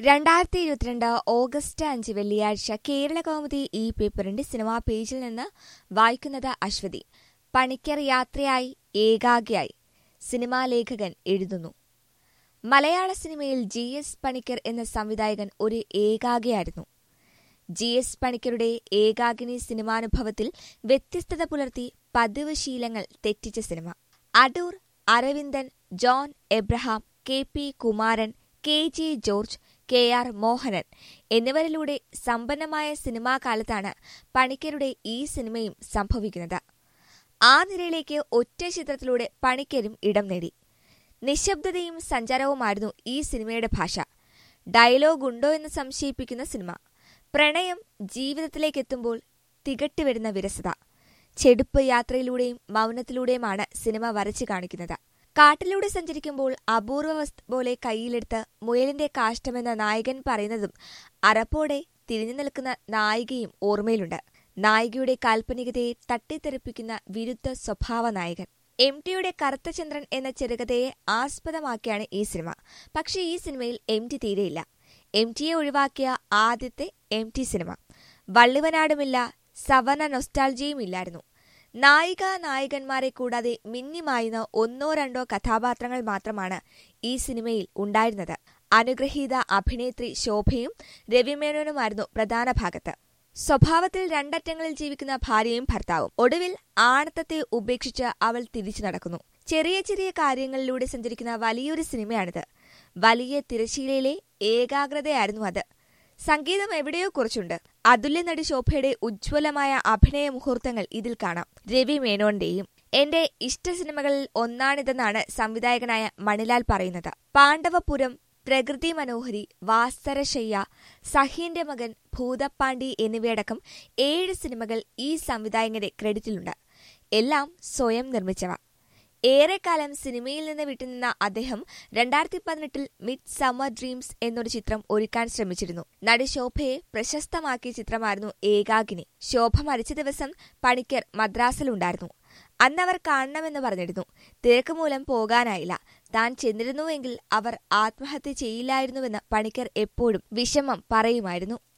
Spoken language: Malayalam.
രണ്ടായിരത്തി ഇരുപത്തിരണ്ട് ഓഗസ്റ്റ് അഞ്ച് വെള്ളിയാഴ്ച കേരള കൗമുദി ഈ പേപ്പറിന്റെ സിനിമാ പേജിൽ നിന്ന് വായിക്കുന്നത് അശ്വതി പണിക്കർ യാത്രയായി ഏകാഗിയായി സിനിമാ ലേഖകൻ എഴുതുന്നു മലയാള സിനിമയിൽ ജി എസ് പണിക്കർ എന്ന സംവിധായകൻ ഒരു ഏകാഗിയായിരുന്നു ജി എസ് പണിക്കരുടെ ഏകാഗിനി സിനിമാനുഭവത്തിൽ വ്യത്യസ്തത പുലർത്തി പതിവ് ശീലങ്ങൾ തെറ്റിച്ച cinema Adoor Aravindan John Abraham K P Kumaran K J George K R Mohanan എന്നിവരിലൂടെ സമ്പന്നമായ സിനിമാ കാലത്താണ് പണിക്കരുടെ ഈ സിനിമയും സംഭവിക്കുന്നത് ആ നിരയിലേക്ക് ഒറ്റ ചിത്രത്തിലൂടെ പണിക്കരും ഇടം നേടി നിശബ്ദതയും സഞ്ചാരവുമായിരുന്നു ഈ സിനിമയുടെ ഭാഷ ഡയലോഗ് ഉണ്ടോ എന്ന് സംശയിപ്പിക്കുന്ന സിനിമ പ്രണയം ജീവിതത്തിലേക്കെത്തുമ്പോൾ തികട്ടിവരുന്ന വിരസത ചെടുപ്പ് യാത്രയിലൂടെയും മൗനത്തിലൂടെയുമാണ് സിനിമ വരച്ചു കാണിക്കുന്നത് കാട്ടിലൂടെ സഞ്ചരിക്കുമ്പോൾ അപൂർവ വസ്തു പോലെ കയ്യിലെടുത്ത് മുയലിന്റെ കാഷ്ടമെന്ന നായകൻ പറയുന്നതും അറപ്പോടെ തിരിഞ്ഞു നിൽക്കുന്ന നായികയും ഓർമ്മയിലുണ്ട് നായികയുടെ കാൽപ്പനികതയെ തട്ടിത്തെറിപ്പിക്കുന്ന വിരുദ്ധ സ്വഭാവ നായകൻ എം ടിയുടെ കറുത്ത ചന്ദ്രൻ എന്ന ചെറുകഥയെ ആസ്പദമാക്കിയാണ് ഈ സിനിമ പക്ഷേ ഈ സിനിമയിൽ എം ടി തീരെയില്ല എം ടിയെ ഒഴിവാക്കിയ ആദ്യത്തെ എം ടി സിനിമ വള്ളിവനാടുമില്ല സവന നൊസ്റ്റാൾജിയും ഇല്ലായിരുന്നു നായിക നായകന്മാരെ കൂടാതെ മിന്നിമായുന്ന ഒന്നോ രണ്ടോ കഥാപാത്രങ്ങൾ മാത്രമാണ് ഈ സിനിമയിൽ ഉണ്ടായിരുന്നത് അനുഗ്രഹീത അഭിനേത്രി ശോഭയും രവിമേനോനുമായിരുന്നു പ്രധാന ഭാഗത്ത് സ്വഭാവത്തിൽ രണ്ടറ്റങ്ങളിൽ ജീവിക്കുന്ന ഭാര്യയും ഭർത്താവും ഒടുവിൽ ആണത്തത്തെ ഉപേക്ഷിച്ച് അവൾ തിരിച്ചു നടക്കുന്നു ചെറിയ ചെറിയ കാര്യങ്ങളിലൂടെ സഞ്ചരിക്കുന്ന വലിയൊരു സിനിമയാണിത് വലിയ തിരശീലയിലെ ഏകാഗ്രതയായിരുന്നു അത് സംഗീതം എവിടെയോ കുറിച്ചുണ്ട് അതുല്യ നടി ശോഭയുടെ ഉജ്ജ്വലമായ അഭിനയ മുഹൂർത്തങ്ങൾ ഇതിൽ കാണാം രവി മേനോന്റെയും എന്റെ ഇഷ്ട സിനിമകളിൽ ഒന്നാണിതെന്നാണ് സംവിധായകനായ മണിലാൽ പറയുന്നത് പാണ്ഡവപുരം പ്രകൃതി മനോഹരി വാസ്തരശയ്യ സഹീന്റെ മകൻ ഭൂതപ്പാണ്ടി എന്നിവയടക്കം ഏഴ് സിനിമകൾ ഈ സംവിധായകന്റെ ക്രെഡിറ്റിലുണ്ട് എല്ലാം സ്വയം നിർമ്മിച്ചവ ഏറെക്കാലം സിനിമയിൽ നിന്ന് വിട്ടുനിന്ന അദ്ദേഹം രണ്ടായിരത്തി പതിനെട്ടിൽ മിഡ് സമ്മർ ഡ്രീംസ് എന്നൊരു ചിത്രം ഒരുക്കാൻ ശ്രമിച്ചിരുന്നു നടി ശോഭയെ പ്രശസ്തമാക്കിയ ചിത്രമായിരുന്നു ഏകാകിനി ശോഭ മരിച്ച ദിവസം പണിക്കർ മദ്രാസിലുണ്ടായിരുന്നു അന്നവർ കാണണമെന്ന് പറഞ്ഞിരുന്നു തിരക്ക് മൂലം പോകാനായില്ല താൻ ചെന്നിരുന്നുവെങ്കിൽ അവർ ആത്മഹത്യ ചെയ്യില്ലായിരുന്നുവെന്ന് പണിക്കർ എപ്പോഴും വിഷമം പറയുമായിരുന്നു